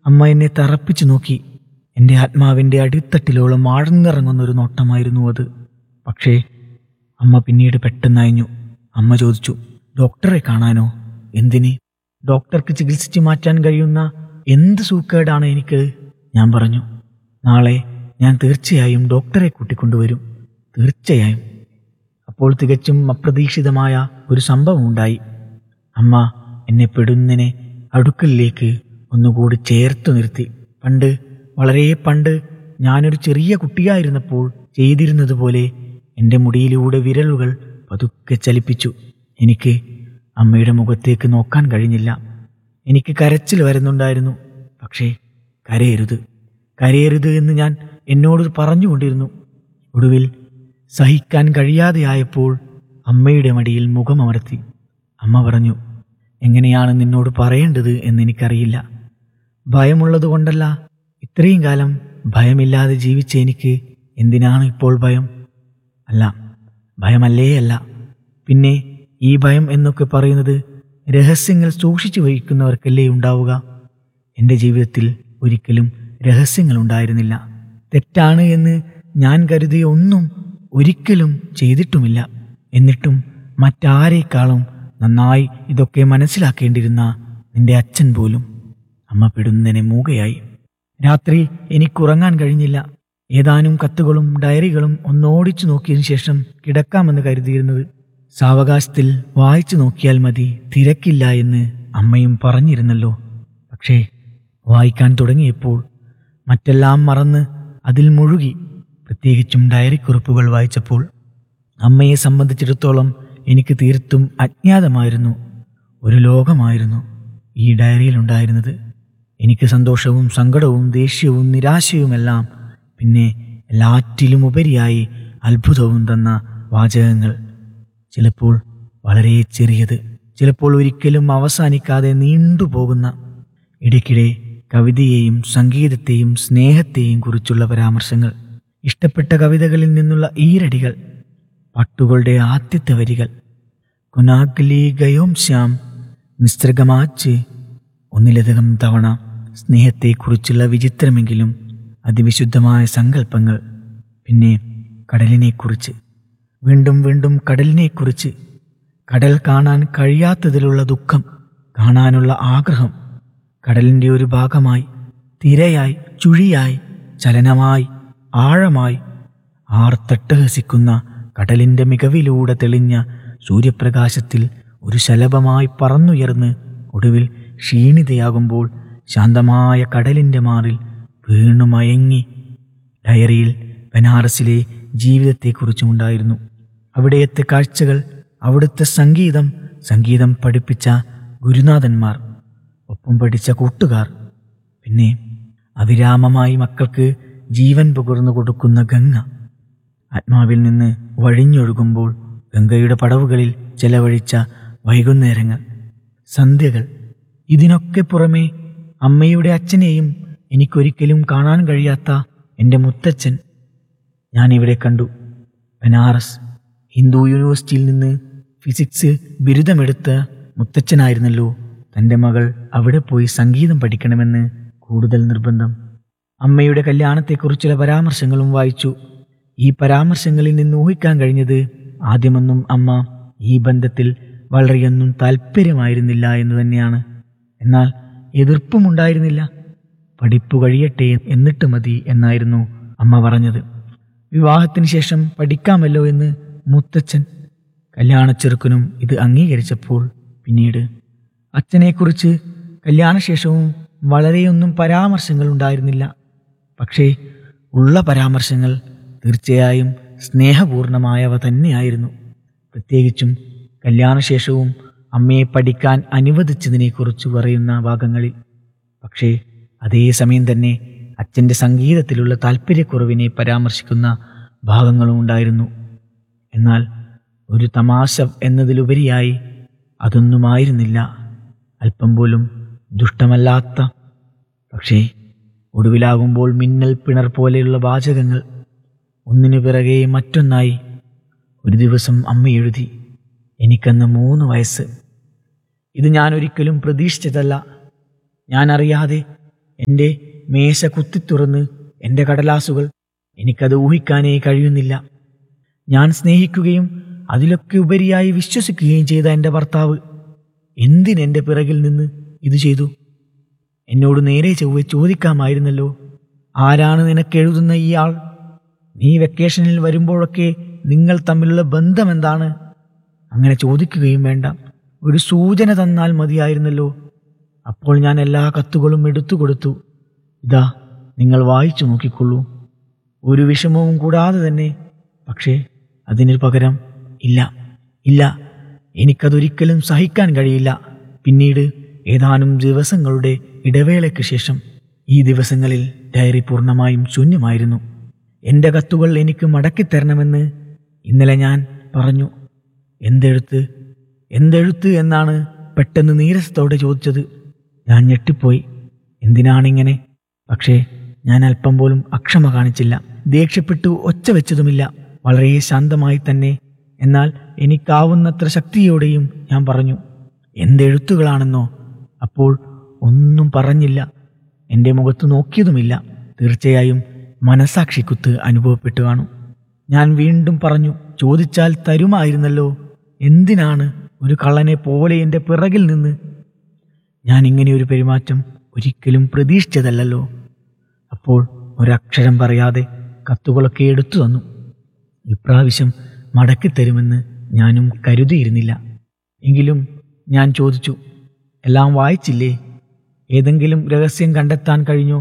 അമ്മ എന്നെ തറപ്പിച്ചു നോക്കി എൻ്റെ ആത്മാവിൻ്റെ അടിത്തട്ടിലോളം ആഴ്ന്നിറങ്ങുന്ന ഒരു നോട്ടമായിരുന്നു അത് പക്ഷേ അമ്മ പിന്നീട് പെട്ടെന്നയഞ്ഞു അമ്മ ചോദിച്ചു ഡോക്ടറെ കാണാനോ എന്തിന് ഡോക്ടർക്ക് ചികിത്സിച്ച് മാറ്റാൻ കഴിയുന്ന എന്ത് സൂക്കേടാണ് എനിക്ക് ഞാൻ പറഞ്ഞു നാളെ ഞാൻ തീർച്ചയായും ഡോക്ടറെ കൂട്ടിക്കൊണ്ടുവരും തീർച്ചയായും അപ്പോൾ തികച്ചും അപ്രതീക്ഷിതമായ ഒരു സംഭവം ഉണ്ടായി അമ്മ എന്നെ പെടുന്നനെ അടുക്കലിലേക്ക് ഒന്നുകൂടി ചേർത്തു നിർത്തി പണ്ട് വളരെ പണ്ട് ഞാനൊരു ചെറിയ കുട്ടിയായിരുന്നപ്പോൾ ചെയ്തിരുന്നത് പോലെ എൻ്റെ മുടിയിലൂടെ വിരലുകൾ പതുക്കെ ചലിപ്പിച്ചു എനിക്ക് അമ്മയുടെ മുഖത്തേക്ക് നോക്കാൻ കഴിഞ്ഞില്ല എനിക്ക് കരച്ചിൽ വരുന്നുണ്ടായിരുന്നു പക്ഷേ കരയരുത് കരയരുത് എന്ന് ഞാൻ എന്നോട് പറഞ്ഞുകൊണ്ടിരുന്നു ഒടുവിൽ സഹിക്കാൻ കഴിയാതെയായപ്പോൾ അമ്മയുടെ മടിയിൽ മുഖമമർത്തി അമ്മ പറഞ്ഞു എങ്ങനെയാണ് നിന്നോട് പറയേണ്ടത് എന്നെനിക്കറിയില്ല ഭയമുള്ളതുകൊണ്ടല്ല ഇത്രയും കാലം ഭയമില്ലാതെ ജീവിച്ച എനിക്ക് എന്തിനാണ് ഇപ്പോൾ ഭയം അല്ല ഭയമല്ലേ അല്ല പിന്നെ ഈ ഭയം എന്നൊക്കെ പറയുന്നത് രഹസ്യങ്ങൾ സൂക്ഷിച്ചു വഹിക്കുന്നവർക്കല്ലേ ഉണ്ടാവുക എൻ്റെ ജീവിതത്തിൽ ഒരിക്കലും രഹസ്യങ്ങൾ ഉണ്ടായിരുന്നില്ല തെറ്റാണ് എന്ന് ഞാൻ കരുതിയ ഒന്നും ഒരിക്കലും ചെയ്തിട്ടുമില്ല എന്നിട്ടും മറ്റാരേക്കാളും നന്നായി ഇതൊക്കെ മനസ്സിലാക്കേണ്ടിരുന്ന നിന്റെ അച്ഛൻ പോലും അമ്മ പെടുന്നതിനെ മൂകയായി രാത്രി എനിക്കുറങ്ങാൻ കഴിഞ്ഞില്ല ഏതാനും കത്തുകളും ഡയറികളും ഒന്നോടിച്ചു നോക്കിയതിനു ശേഷം കിടക്കാമെന്ന് കരുതിയിരുന്നത് സാവകാശത്തിൽ വായിച്ചു നോക്കിയാൽ മതി തിരക്കില്ല എന്ന് അമ്മയും പറഞ്ഞിരുന്നല്ലോ പക്ഷേ വായിക്കാൻ തുടങ്ങിയപ്പോൾ മറ്റെല്ലാം മറന്ന് അതിൽ മുഴുകി പ്രത്യേകിച്ചും ഡയറിക്കുറിപ്പുകൾ വായിച്ചപ്പോൾ അമ്മയെ സംബന്ധിച്ചിടത്തോളം എനിക്ക് തീർത്തും അജ്ഞാതമായിരുന്നു ഒരു ലോകമായിരുന്നു ഈ ഡയറിയിലുണ്ടായിരുന്നത് എനിക്ക് സന്തോഷവും സങ്കടവും ദേഷ്യവും നിരാശയുമെല്ലാം പിന്നെ എല്ലാറ്റിലും ഉപരിയായി അത്ഭുതവും തന്ന വാചകങ്ങൾ ചിലപ്പോൾ വളരെ ചെറിയത് ചിലപ്പോൾ ഒരിക്കലും അവസാനിക്കാതെ നീണ്ടുപോകുന്ന ഇടയ്ക്കിടെ കവിതയെയും സംഗീതത്തെയും സ്നേഹത്തെയും കുറിച്ചുള്ള പരാമർശങ്ങൾ ഇഷ്ടപ്പെട്ട കവിതകളിൽ നിന്നുള്ള ഈരടികൾ പട്ടുകളുടെ ആദ്യത്തെ വരികൾ കുനാഗ്ലി ഗയോം ശ്യാം നിസ്തൃഗമാച്ച് ഒന്നിലധികം തവണ സ്നേഹത്തെക്കുറിച്ചുള്ള വിചിത്രമെങ്കിലും അതിവിശുദ്ധമായ സങ്കല്പങ്ങൾ പിന്നെ കടലിനെക്കുറിച്ച് വീണ്ടും വീണ്ടും കടലിനെക്കുറിച്ച് കടൽ കാണാൻ കഴിയാത്തതിലുള്ള ദുഃഖം കാണാനുള്ള ആഗ്രഹം കടലിൻ്റെ ഒരു ഭാഗമായി തിരയായി ചുഴിയായി ചലനമായി ആഴമായി ആർത്തട്ടഹസിക്കുന്ന കടലിൻ്റെ മികവിലൂടെ തെളിഞ്ഞ സൂര്യപ്രകാശത്തിൽ ഒരു ശലഭമായി പറന്നുയർന്ന് ഒടുവിൽ ക്ഷീണിതയാകുമ്പോൾ ശാന്തമായ കടലിൻ്റെ മാറിൽ വീണു മയങ്ങി ഡയറിയിൽ ബനാറസിലെ ജീവിതത്തെക്കുറിച്ചുമുണ്ടായിരുന്നു അവിടെയത്തെ കാഴ്ചകൾ അവിടുത്തെ സംഗീതം സംഗീതം പഠിപ്പിച്ച ഗുരുനാഥന്മാർ ഒപ്പം പഠിച്ച കൂട്ടുകാർ പിന്നെ അവിരാമമായി മക്കൾക്ക് ജീവൻ പകർന്നു കൊടുക്കുന്ന ഗംഗ ആത്മാവിൽ നിന്ന് വഴിഞ്ഞൊഴുകുമ്പോൾ ഗംഗയുടെ പടവുകളിൽ ചെലവഴിച്ച വൈകുന്നേരങ്ങൾ സന്ധ്യകൾ ഇതിനൊക്കെ പുറമെ അമ്മയുടെ അച്ഛനെയും എനിക്കൊരിക്കലും കാണാൻ കഴിയാത്ത എൻ്റെ മുത്തച്ഛൻ ഞാനിവിടെ കണ്ടു ബനാറസ് ഹിന്ദു യൂണിവേഴ്സിറ്റിയിൽ നിന്ന് ഫിസിക്സ് ബിരുദമെടുത്ത മുത്തച്ഛനായിരുന്നല്ലോ തൻ്റെ മകൾ അവിടെ പോയി സംഗീതം പഠിക്കണമെന്ന് കൂടുതൽ നിർബന്ധം അമ്മയുടെ കല്യാണത്തെക്കുറിച്ചുള്ള പരാമർശങ്ങളും വായിച്ചു ഈ പരാമർശങ്ങളിൽ നിന്ന് ഊഹിക്കാൻ കഴിഞ്ഞത് ആദ്യമൊന്നും അമ്മ ഈ ബന്ധത്തിൽ വളരെയൊന്നും താല്പര്യമായിരുന്നില്ല എന്ന് തന്നെയാണ് എന്നാൽ എതിർപ്പുമുണ്ടായിരുന്നില്ല പഠിപ്പു കഴിയട്ടെ എന്നിട്ട് മതി എന്നായിരുന്നു അമ്മ പറഞ്ഞത് വിവാഹത്തിന് ശേഷം പഠിക്കാമല്ലോ എന്ന് മുത്തച്ഛൻ കല്യാണച്ചെറുക്കനും ഇത് അംഗീകരിച്ചപ്പോൾ പിന്നീട് അച്ഛനെക്കുറിച്ച് കല്യാണശേഷവും വളരെയൊന്നും പരാമർശങ്ങൾ ഉണ്ടായിരുന്നില്ല പക്ഷേ ഉള്ള പരാമർശങ്ങൾ തീർച്ചയായും സ്നേഹപൂർണമായവ തന്നെയായിരുന്നു പ്രത്യേകിച്ചും കല്യാണശേഷവും അമ്മയെ പഠിക്കാൻ അനുവദിച്ചതിനെക്കുറിച്ച് പറയുന്ന ഭാഗങ്ങളിൽ പക്ഷേ അതേസമയം തന്നെ അച്ഛൻ്റെ സംഗീതത്തിലുള്ള താല്പര്യക്കുറവിനെ പരാമർശിക്കുന്ന ഭാഗങ്ങളും ഉണ്ടായിരുന്നു എന്നാൽ ഒരു തമാശ എന്നതിലുപരിയായി അതൊന്നുമായിരുന്നില്ല അല്പം പോലും ദുഷ്ടമല്ലാത്ത പക്ഷേ ഒടുവിലാകുമ്പോൾ മിന്നൽ പിണർ പോലെയുള്ള വാചകങ്ങൾ ഒന്നിനു പിറകെ മറ്റൊന്നായി ഒരു ദിവസം അമ്മ എഴുതി എനിക്കന്ന് മൂന്ന് വയസ്സ് ഇത് ഞാൻ ഒരിക്കലും പ്രതീക്ഷിച്ചതല്ല ഞാൻ അറിയാതെ എൻ്റെ മേശ കുത്തിത്തുറന്ന് എൻ്റെ കടലാസുകൾ എനിക്കത് ഊഹിക്കാനേ കഴിയുന്നില്ല ഞാൻ സ്നേഹിക്കുകയും അതിലൊക്കെ ഉപരിയായി വിശ്വസിക്കുകയും ചെയ്ത എൻ്റെ ഭർത്താവ് എന്തിനെൻ്റെ പിറകിൽ നിന്ന് ഇത് ചെയ്തു എന്നോട് നേരെ ചൊവ്വെ ചോദിക്കാമായിരുന്നല്ലോ ആരാണ് നിനക്ക് എഴുതുന്ന ഈ ആൾ നീ വെക്കേഷനിൽ വരുമ്പോഴൊക്കെ നിങ്ങൾ തമ്മിലുള്ള ബന്ധം എന്താണ് അങ്ങനെ ചോദിക്കുകയും വേണ്ട ഒരു സൂചന തന്നാൽ മതിയായിരുന്നല്ലോ അപ്പോൾ ഞാൻ എല്ലാ കത്തുകളും എടുത്തു കൊടുത്തു ഇതാ നിങ്ങൾ വായിച്ചു നോക്കിക്കൊള്ളൂ ഒരു വിഷമവും കൂടാതെ തന്നെ പക്ഷേ അതിന് പകരം ഇല്ല ഇല്ല എനിക്കതൊരിക്കലും സഹിക്കാൻ കഴിയില്ല പിന്നീട് ഏതാനും ദിവസങ്ങളുടെ ഇടവേളയ്ക്ക് ശേഷം ഈ ദിവസങ്ങളിൽ ഡയറി പൂർണ്ണമായും ശൂന്യമായിരുന്നു എൻ്റെ കത്തുകൾ എനിക്ക് മടക്കിത്തരണമെന്ന് ഇന്നലെ ഞാൻ പറഞ്ഞു എന്തെഴുത്ത് എന്തെഴുത്ത് എന്നാണ് പെട്ടെന്ന് നീരസത്തോടെ ചോദിച്ചത് ഞാൻ ഞെട്ടിപ്പോയി എന്തിനാണിങ്ങനെ പക്ഷേ ഞാൻ അല്പം പോലും അക്ഷമ കാണിച്ചില്ല ദേഷ്യപ്പെട്ടു ഒച്ച വെച്ചതുമില്ല വളരെ ശാന്തമായി തന്നെ എന്നാൽ എനിക്കാവുന്നത്ര ശക്തിയോടെയും ഞാൻ പറഞ്ഞു എന്തെഴുത്തുകളാണെന്നോ അപ്പോൾ ഒന്നും പറഞ്ഞില്ല എൻ്റെ മുഖത്ത് നോക്കിയതുമില്ല തീർച്ചയായും മനസാക്ഷിക്കുത്ത് അനുഭവപ്പെട്ടു കാണും ഞാൻ വീണ്ടും പറഞ്ഞു ചോദിച്ചാൽ തരുമായിരുന്നല്ലോ എന്തിനാണ് ഒരു കള്ളനെ പോലെ എൻ്റെ പിറകിൽ നിന്ന് ഞാൻ ഇങ്ങനെ ഒരു പെരുമാറ്റം ഒരിക്കലും പ്രതീക്ഷിച്ചതല്ലല്ലോ അപ്പോൾ ഒരക്ഷരം പറയാതെ കത്തുകളൊക്കെ എടുത്തു തന്നു ഇപ്രാവശ്യം മടക്കിത്തരുമെന്ന് ഞാനും കരുതിയിരുന്നില്ല എങ്കിലും ഞാൻ ചോദിച്ചു എല്ലാം വായിച്ചില്ലേ ഏതെങ്കിലും രഹസ്യം കണ്ടെത്താൻ കഴിഞ്ഞോ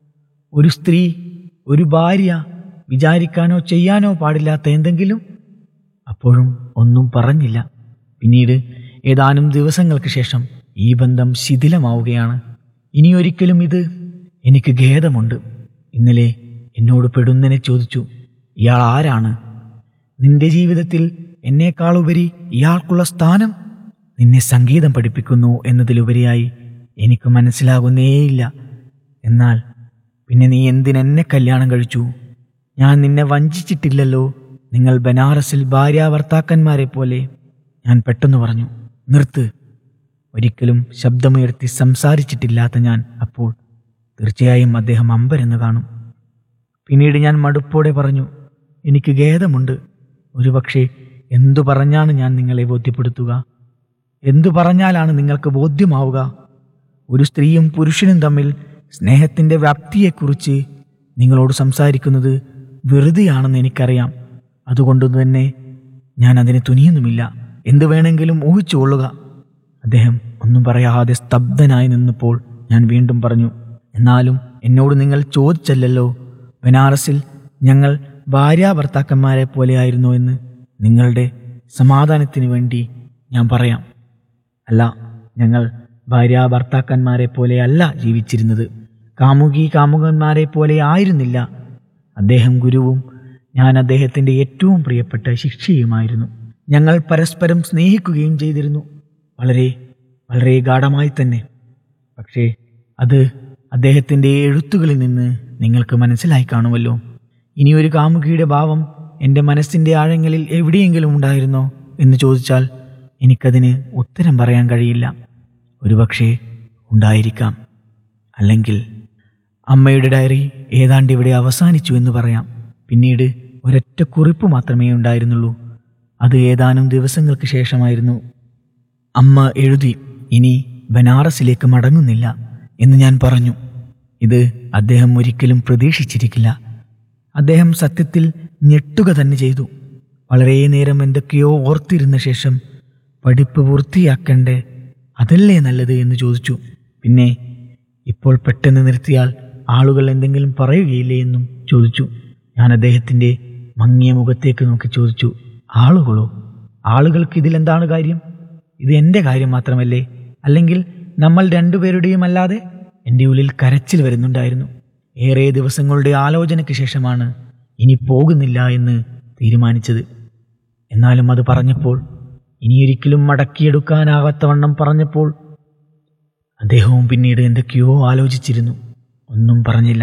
ഒരു സ്ത്രീ ഒരു ഭാര്യ വിചാരിക്കാനോ ചെയ്യാനോ പാടില്ലാത്ത എന്തെങ്കിലും അപ്പോഴും ഒന്നും പറഞ്ഞില്ല പിന്നീട് ഏതാനും ദിവസങ്ങൾക്ക് ശേഷം ഈ ബന്ധം ശിഥിലമാവുകയാണ് ഇനിയൊരിക്കലും ഇത് എനിക്ക് ഖേദമുണ്ട് ഇന്നലെ എന്നോട് പെടുന്നനെ ചോദിച്ചു ഇയാൾ ആരാണ് നിന്റെ ജീവിതത്തിൽ എന്നേക്കാളുപരി ഇയാൾക്കുള്ള സ്ഥാനം നിന്നെ സംഗീതം പഠിപ്പിക്കുന്നു എന്നതിലുപരിയായി എനിക്ക് മനസ്സിലാകുന്നേയില്ല എന്നാൽ പിന്നെ നീ എന്തിനെന്നെ കല്യാണം കഴിച്ചു ഞാൻ നിന്നെ വഞ്ചിച്ചിട്ടില്ലല്ലോ നിങ്ങൾ ബനാറസിൽ ഭാര്യാഭർത്താക്കന്മാരെ പോലെ ഞാൻ പെട്ടെന്ന് പറഞ്ഞു നിർത്ത് ഒരിക്കലും ശബ്ദമുയർത്തി സംസാരിച്ചിട്ടില്ലാത്ത ഞാൻ അപ്പോൾ തീർച്ചയായും അദ്ദേഹം അമ്പരെന്ന് കാണും പിന്നീട് ഞാൻ മടുപ്പോടെ പറഞ്ഞു എനിക്ക് ഖേദമുണ്ട് ഒരുപക്ഷെ എന്തു പറഞ്ഞാണ് ഞാൻ നിങ്ങളെ ബോധ്യപ്പെടുത്തുക എന്തു പറഞ്ഞാലാണ് നിങ്ങൾക്ക് ബോധ്യമാവുക ഒരു സ്ത്രീയും പുരുഷനും തമ്മിൽ സ്നേഹത്തിൻ്റെ വ്യാപ്തിയെക്കുറിച്ച് നിങ്ങളോട് സംസാരിക്കുന്നത് വെറുതെയാണെന്ന് എനിക്കറിയാം അതുകൊണ്ട് തന്നെ ഞാൻ അതിന് തുനിയുന്നുമില്ല എന്തു വേണമെങ്കിലും ഊഹിച്ചുകൊള്ളുക അദ്ദേഹം ഒന്നും പറയാതെ സ്തബ്ധനായി നിന്നപ്പോൾ ഞാൻ വീണ്ടും പറഞ്ഞു എന്നാലും എന്നോട് നിങ്ങൾ ചോദിച്ചല്ലല്ലോ ബനാറസിൽ ഞങ്ങൾ ഭാര്യാഭർത്താക്കന്മാരെ പോലെയായിരുന്നു എന്ന് നിങ്ങളുടെ സമാധാനത്തിന് വേണ്ടി ഞാൻ പറയാം അല്ല ഞങ്ങൾ ഭാര്യാഭർത്താക്കന്മാരെ പോലെയല്ല ജീവിച്ചിരുന്നത് കാമുകി കാമുകന്മാരെ പോലെ ആയിരുന്നില്ല അദ്ദേഹം ഗുരുവും ഞാൻ അദ്ദേഹത്തിൻ്റെ ഏറ്റവും പ്രിയപ്പെട്ട ശിക്ഷയുമായിരുന്നു ഞങ്ങൾ പരസ്പരം സ്നേഹിക്കുകയും ചെയ്തിരുന്നു വളരെ വളരെ ഗാഠമായി തന്നെ പക്ഷേ അത് അദ്ദേഹത്തിൻ്റെ എഴുത്തുകളിൽ നിന്ന് നിങ്ങൾക്ക് മനസ്സിലായി കാണുമല്ലോ ഇനിയൊരു കാമുകിയുടെ ഭാവം എൻ്റെ മനസ്സിൻ്റെ ആഴങ്ങളിൽ എവിടെയെങ്കിലും ഉണ്ടായിരുന്നോ എന്ന് ചോദിച്ചാൽ എനിക്കതിന് ഉത്തരം പറയാൻ കഴിയില്ല ഒരുപക്ഷേ ഉണ്ടായിരിക്കാം അല്ലെങ്കിൽ അമ്മയുടെ ഡയറി ഏതാണ്ട് ഇവിടെ അവസാനിച്ചു എന്ന് പറയാം പിന്നീട് ഒരൊറ്റ കുറിപ്പ് മാത്രമേ ഉണ്ടായിരുന്നുള്ളൂ അത് ഏതാനും ദിവസങ്ങൾക്ക് ശേഷമായിരുന്നു അമ്മ എഴുതി ഇനി ബനാറസിലേക്ക് മടങ്ങുന്നില്ല എന്ന് ഞാൻ പറഞ്ഞു ഇത് അദ്ദേഹം ഒരിക്കലും പ്രതീക്ഷിച്ചിരിക്കില്ല അദ്ദേഹം സത്യത്തിൽ ഞെട്ടുക തന്നെ ചെയ്തു വളരെ നേരം എന്തൊക്കെയോ ഓർത്തിരുന്ന ശേഷം പഠിപ്പ് പൂർത്തിയാക്കണ്ടേ അതല്ലേ നല്ലത് എന്ന് ചോദിച്ചു പിന്നെ ഇപ്പോൾ പെട്ടെന്ന് നിർത്തിയാൽ ആളുകൾ എന്തെങ്കിലും പറയുകയില്ലേ എന്നും ചോദിച്ചു ഞാൻ അദ്ദേഹത്തിൻ്റെ മങ്ങിയ മുഖത്തേക്ക് നോക്കി ചോദിച്ചു ആളുകളോ ആളുകൾക്ക് ഇതിലെന്താണ് കാര്യം ഇത് എൻ്റെ കാര്യം മാത്രമല്ലേ അല്ലെങ്കിൽ നമ്മൾ രണ്ടുപേരുടെയും അല്ലാതെ എൻ്റെ ഉള്ളിൽ കരച്ചിൽ വരുന്നുണ്ടായിരുന്നു ഏറെ ദിവസങ്ങളുടെ ആലോചനയ്ക്ക് ശേഷമാണ് ഇനി പോകുന്നില്ല എന്ന് തീരുമാനിച്ചത് എന്നാലും അത് പറഞ്ഞപ്പോൾ ഇനിയൊരിക്കലും മടക്കിയെടുക്കാനാകാത്തവണ്ണം പറഞ്ഞപ്പോൾ അദ്ദേഹവും പിന്നീട് എന്തൊക്കെയോ ആലോചിച്ചിരുന്നു ഒന്നും പറഞ്ഞില്ല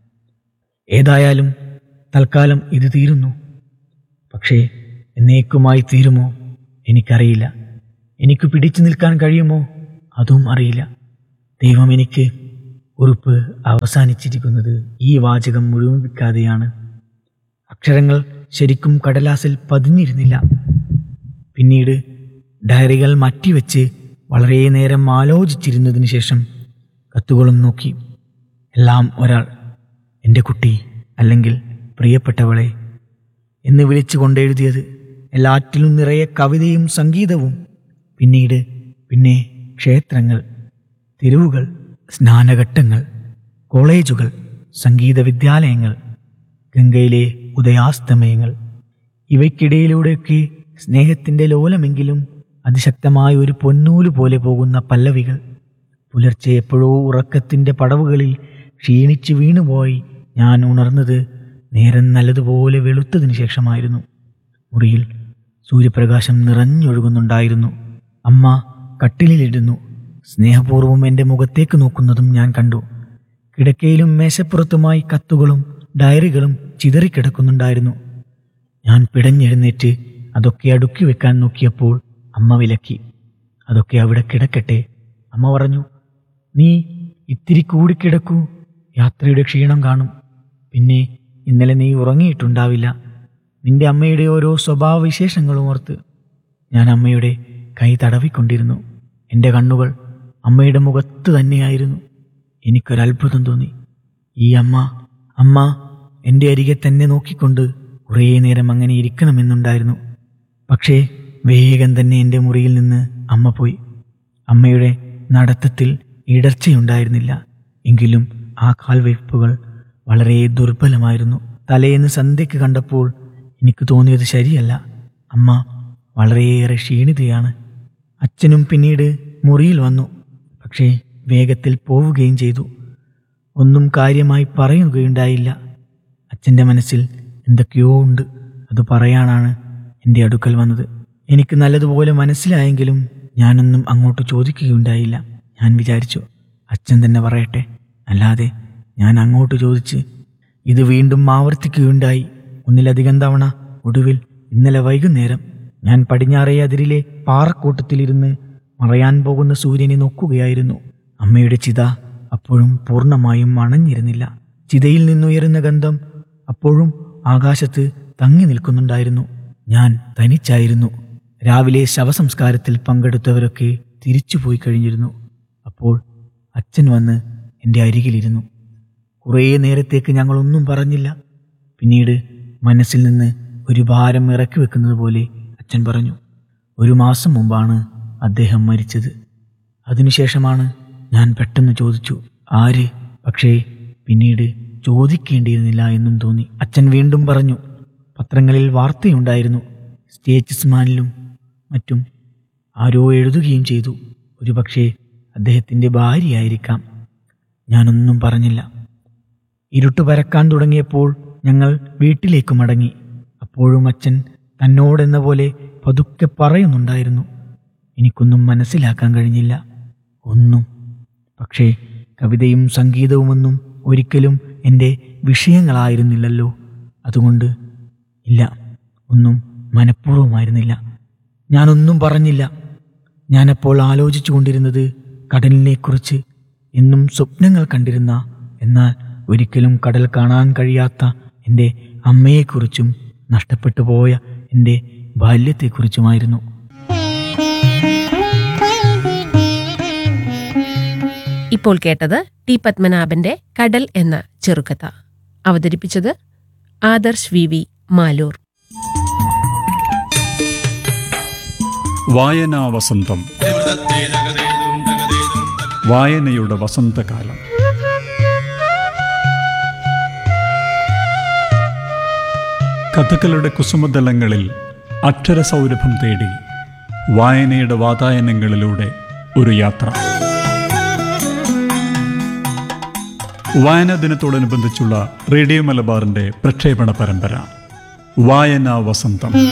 ഏതായാലും തൽക്കാലം ഇത് തീരുന്നു പക്ഷേ എന്നേക്കുമായി തീരുമോ എനിക്കറിയില്ല എനിക്ക് പിടിച്ചു നിൽക്കാൻ കഴിയുമോ അതും അറിയില്ല ദൈവം എനിക്ക് കുറിപ്പ് അവസാനിച്ചിരിക്കുന്നത് ഈ വാചകം മുഴുമിപ്പിക്കാതെയാണ് അക്ഷരങ്ങൾ ശരിക്കും കടലാസിൽ പതിഞ്ഞിരുന്നില്ല പിന്നീട് ഡയറികൾ മാറ്റിവെച്ച് വളരെ നേരം ആലോചിച്ചിരുന്നതിന് ശേഷം കത്തുകളും നോക്കി എല്ലാം ഒരാൾ എൻ്റെ കുട്ടി അല്ലെങ്കിൽ പ്രിയപ്പെട്ടവളെ എന്ന് വിളിച്ചുകൊണ്ടെഴുതിയത് എല്ലാറ്റിലും നിറയെ കവിതയും സംഗീതവും പിന്നീട് പിന്നെ ക്ഷേത്രങ്ങൾ തെരുവുകൾ സ്നാനഘട്ടങ്ങൾ കോളേജുകൾ സംഗീത വിദ്യാലയങ്ങൾ ഗംഗയിലെ ഉദയാസ്തമയങ്ങൾ ഇവയ്ക്കിടയിലൂടെയൊക്കെ സ്നേഹത്തിൻ്റെ ലോലമെങ്കിലും അതിശക്തമായ ഒരു പൊന്നൂല് പോലെ പോകുന്ന പല്ലവികൾ പുലർച്ചെ എപ്പോഴോ ഉറക്കത്തിൻ്റെ പടവുകളിൽ ക്ഷീണിച്ച് വീണുപോയി ഞാൻ ഉണർന്നത് നേരം നല്ലതുപോലെ വെളുത്തതിനു ശേഷമായിരുന്നു മുറിയിൽ സൂര്യപ്രകാശം നിറഞ്ഞൊഴുകുന്നുണ്ടായിരുന്നു അമ്മ കട്ടിലിലിരുന്നു സ്നേഹപൂർവ്വം എൻ്റെ മുഖത്തേക്ക് നോക്കുന്നതും ഞാൻ കണ്ടു കിടക്കയിലും മേശപ്പുറത്തുമായി കത്തുകളും ഡയറികളും ചിതറിക്കിടക്കുന്നുണ്ടായിരുന്നു ഞാൻ പിടഞ്ഞെഴുന്നേറ്റ് അതൊക്കെ അടുക്കി വെക്കാൻ നോക്കിയപ്പോൾ അമ്മ വിലക്കി അതൊക്കെ അവിടെ കിടക്കട്ടെ അമ്മ പറഞ്ഞു നീ ഇത്തിരി കൂടി കിടക്കൂ യാത്രയുടെ ക്ഷീണം കാണും പിന്നെ ഇന്നലെ നീ ഉറങ്ങിയിട്ടുണ്ടാവില്ല നിന്റെ അമ്മയുടെ ഓരോ സ്വഭാവ വിശേഷങ്ങളും ഓർത്ത് ഞാൻ അമ്മയുടെ കൈ തടവിക്കൊണ്ടിരുന്നു എൻ്റെ കണ്ണുകൾ അമ്മയുടെ മുഖത്ത് തന്നെയായിരുന്നു എനിക്കൊരത്ഭുതം തോന്നി ഈ അമ്മ അമ്മ എൻ്റെ അരികെ തന്നെ നോക്കിക്കൊണ്ട് കുറേ നേരം അങ്ങനെ ഇരിക്കണമെന്നുണ്ടായിരുന്നു പക്ഷേ വേഗം തന്നെ എൻ്റെ മുറിയിൽ നിന്ന് അമ്മ പോയി അമ്മയുടെ നടത്തത്തിൽ ഇടർച്ചയുണ്ടായിരുന്നില്ല എങ്കിലും ആ കാൽവയ്പ്പുകൾ വളരെ ദുർബലമായിരുന്നു തലേന്ന് സന്ധ്യയ്ക്ക് കണ്ടപ്പോൾ എനിക്ക് തോന്നിയത് ശരിയല്ല അമ്മ വളരെയേറെ ക്ഷീണിതയാണ് അച്ഛനും പിന്നീട് മുറിയിൽ വന്നു പക്ഷേ വേഗത്തിൽ പോവുകയും ചെയ്തു ഒന്നും കാര്യമായി പറയുകയുണ്ടായില്ല അച്ഛൻ്റെ മനസ്സിൽ എന്തൊക്കെയോ ഉണ്ട് അത് പറയാനാണ് എൻ്റെ അടുക്കൽ വന്നത് എനിക്ക് നല്ലതുപോലെ മനസ്സിലായെങ്കിലും ഞാനൊന്നും അങ്ങോട്ട് ചോദിക്കുകയുണ്ടായില്ല ഞാൻ വിചാരിച്ചു അച്ഛൻ തന്നെ പറയട്ടെ അല്ലാതെ ഞാൻ അങ്ങോട്ട് ചോദിച്ച് ഇത് വീണ്ടും ആവർത്തിക്കുകയുണ്ടായി ഒന്നിലധികം തവണ ഒടുവിൽ ഇന്നലെ വൈകുന്നേരം ഞാൻ പടിഞ്ഞാറേ അതിരിലെ പാറക്കൂട്ടത്തിലിരുന്ന് മറയാൻ പോകുന്ന സൂര്യനെ നോക്കുകയായിരുന്നു അമ്മയുടെ ചിത അപ്പോഴും പൂർണ്ണമായും അണഞ്ഞിരുന്നില്ല ചിതയിൽ നിന്നുയരുന്ന ഗന്ധം അപ്പോഴും ആകാശത്ത് തങ്ങി നിൽക്കുന്നുണ്ടായിരുന്നു ഞാൻ തനിച്ചായിരുന്നു രാവിലെ ശവസംസ്കാരത്തിൽ പങ്കെടുത്തവരൊക്കെ തിരിച്ചുപോയി കഴിഞ്ഞിരുന്നു അപ്പോൾ അച്ഛൻ വന്ന് എൻ്റെ അരികിലിരുന്നു കുറേ നേരത്തേക്ക് ഞങ്ങളൊന്നും പറഞ്ഞില്ല പിന്നീട് മനസ്സിൽ നിന്ന് ഒരു ഭാരം ഇറക്കി വെക്കുന്നത് പോലെ അച്ഛൻ പറഞ്ഞു ഒരു മാസം മുമ്പാണ് അദ്ദേഹം മരിച്ചത് അതിനുശേഷമാണ് ഞാൻ പെട്ടെന്ന് ചോദിച്ചു ആര് പക്ഷേ പിന്നീട് ചോദിക്കേണ്ടിയിരുന്നില്ല എന്നും തോന്നി അച്ഛൻ വീണ്ടും പറഞ്ഞു പത്രങ്ങളിൽ വാർത്തയുണ്ടായിരുന്നു സ്റ്റേറ്റ്സ്മാനിലും മറ്റും ആരോ എഴുതുകയും ചെയ്തു ഒരു പക്ഷേ അദ്ദേഹത്തിൻ്റെ ഭാര്യയായിരിക്കാം ഞാനൊന്നും പറഞ്ഞില്ല ഇരുട്ട് പരക്കാൻ തുടങ്ങിയപ്പോൾ ഞങ്ങൾ വീട്ടിലേക്ക് മടങ്ങി അപ്പോഴും അച്ഛൻ തന്നോടെന്ന പോലെ പതുക്കെ പറയുന്നുണ്ടായിരുന്നു എനിക്കൊന്നും മനസ്സിലാക്കാൻ കഴിഞ്ഞില്ല ഒന്നും പക്ഷേ കവിതയും സംഗീതവുമൊന്നും ഒരിക്കലും എൻ്റെ വിഷയങ്ങളായിരുന്നില്ലല്ലോ അതുകൊണ്ട് ഇല്ല ഒന്നും മനഃപൂർവ്വമായിരുന്നില്ല ഞാനൊന്നും പറഞ്ഞില്ല ഞാനപ്പോൾ ആലോചിച്ചു കൊണ്ടിരുന്നത് കടലിനെക്കുറിച്ച് എന്നും സ്വപ്നങ്ങൾ കണ്ടിരുന്ന എന്നാൽ ഒരിക്കലും കടൽ കാണാൻ കഴിയാത്ത എൻ്റെ അമ്മയെക്കുറിച്ചും നഷ്ടപ്പെട്ടു പോയ എൻ്റെ ബാല്യത്തെക്കുറിച്ചുമായിരുന്നു ഇപ്പോൾ കേട്ടത് ടി പത്മനാഭന്റെ കടൽ എന്ന ചെറുകഥ അവതരിപ്പിച്ചത് ആദർശ് വി വി മാലൂർ വായനാ വസന്തം വായനയുടെ വസന്തകാലം കഥകളുടെ കുസുമതലങ്ങളിൽ അക്ഷരസൗരഭം തേടി വായനയുടെ വാതായനങ്ങളിലൂടെ ഒരു യാത്ര വായനാ ദിനത്തോടനുബന്ധിച്ചുള്ള റേഡിയോ മലബാറിന്റെ പ്രക്ഷേപണ പരമ്പര വായനാ വസന്തം